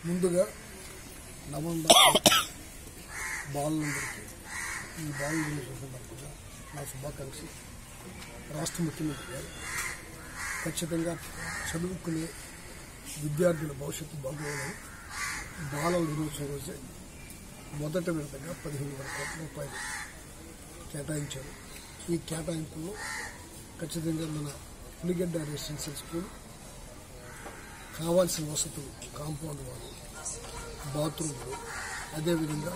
ముందుగా నవంబర్ బాలులందరికీ ఈ బాలు రోజు సందర్భంగా నా శుభాకాంక్షలు రాష్ట్ర ముఖ్యమంత్రి గారు ఖచ్చితంగా చదువుకునే విద్యార్థుల భవిష్యత్తు బాగోవాలని బాలల దినోత్సవం రోజే మొదట విడతగా పదిహేను వేల కోట్ల రూపాయలు కేటాయించారు ఈ కేటాయింపుల్లో ఖచ్చితంగా మన పులిగడ్డ రెసిడెన్షియల్ స్కూల్ కావాల్సిన వసతులు కాంపౌండ్ వాళ్ళు బాత్రూమ్లు అదేవిధంగా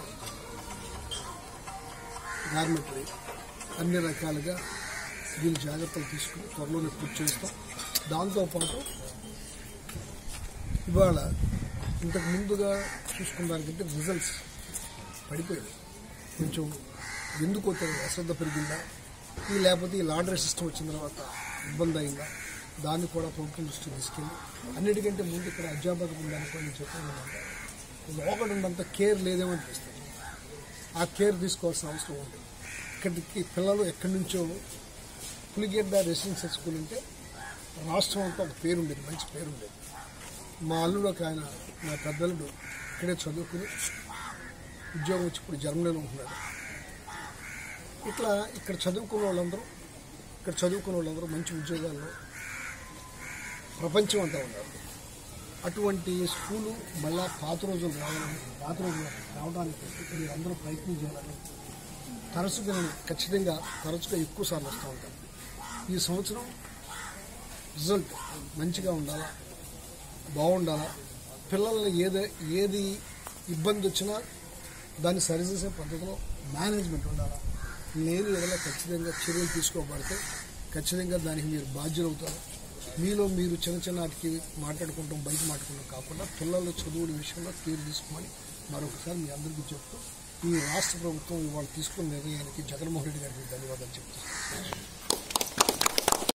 గార్మెంటరీ అన్ని రకాలుగా దీని జాగ్రత్తలు తీసుకుని త్వరలోనే పూర్తి చేస్తాం దాంతోపాటు ఇవాళ ఇంతకు ముందుగా చూసుకున్న దానికంటే రిజల్ట్స్ పడిపోయాయి కొంచెం ఎందుకో తెలియదు అశ్రద్ధ పెరిగిందా ఈ లేకపోతే ఈ లాండ్రీ సిస్టమ్ వచ్చిన తర్వాత ఇబ్బంది అయిందా దాన్ని కూడా ప్రభుత్వం దృష్టికి తీసుకెళ్ళి అన్నిటికంటే ముందు ఇక్కడ అధ్యాపకులు ఉందనుకో నేను చెప్పాను ఏంటంటే లోపల ఉన్నంత కేర్ లేదేమో అనిపిస్తుంది ఆ కేర్ తీసుకోవాల్సిన అవసరం ఉంది ఇక్కడికి పిల్లలు ఎక్కడి నుంచో పులిగెడ్డ రెసిడెన్షియల్ స్కూల్ అంటే రాష్ట్రం అంతా ఒక పేరు ఉండేది మంచి పేరు ఉండేది మా అల్లుడు ఒక ఆయన నా పెద్దలుడు ఇక్కడే చదువుకుని ఉద్యోగం వచ్చి ఇప్పుడు జర్మనీలో ఉంటున్నాడు ఇట్లా ఇక్కడ చదువుకున్న వాళ్ళందరూ ఇక్కడ చదువుకున్న వాళ్ళందరూ మంచి ఉద్యోగాల్లో ప్రపంచం అంతా ఉన్నారు అటువంటి స్కూలు మళ్ళా పాత రోజులు రావాలని పాత రోజులు రావడానికి మీరు అందరూ ప్రయత్నం చేయాలని తరచుగా నేను ఖచ్చితంగా తరచుగా ఎక్కువ సార్లు వస్తూ ఉంటాను ఈ సంవత్సరం రిజల్ట్ మంచిగా ఉండాలా బాగుండాలా పిల్లల్ని ఏది ఏది ఇబ్బంది వచ్చినా దాన్ని సరిచేసే పద్ధతిలో మేనేజ్మెంట్ ఉండాలా నేను ఏదైనా ఖచ్చితంగా చర్యలు తీసుకోబడితే ఖచ్చితంగా దానికి మీరు బాధ్యులవుతారు మీలో మీరు చిన్న చిన్న వాటికి మాట్లాడుకుంటాం బయట మాట్లాడుకుంటాం కాకుండా పిల్లల చదువుల విషయంలో తీరు తీసుకోమని మరొకసారి మీ అందరికీ చెప్తూ ఈ రాష్ట్ర ప్రభుత్వం ఇవాళ తీసుకున్న నిర్ణయానికి జగన్మోహన్ రెడ్డి గారికి ధన్యవాదాలు చెప్తున్నాను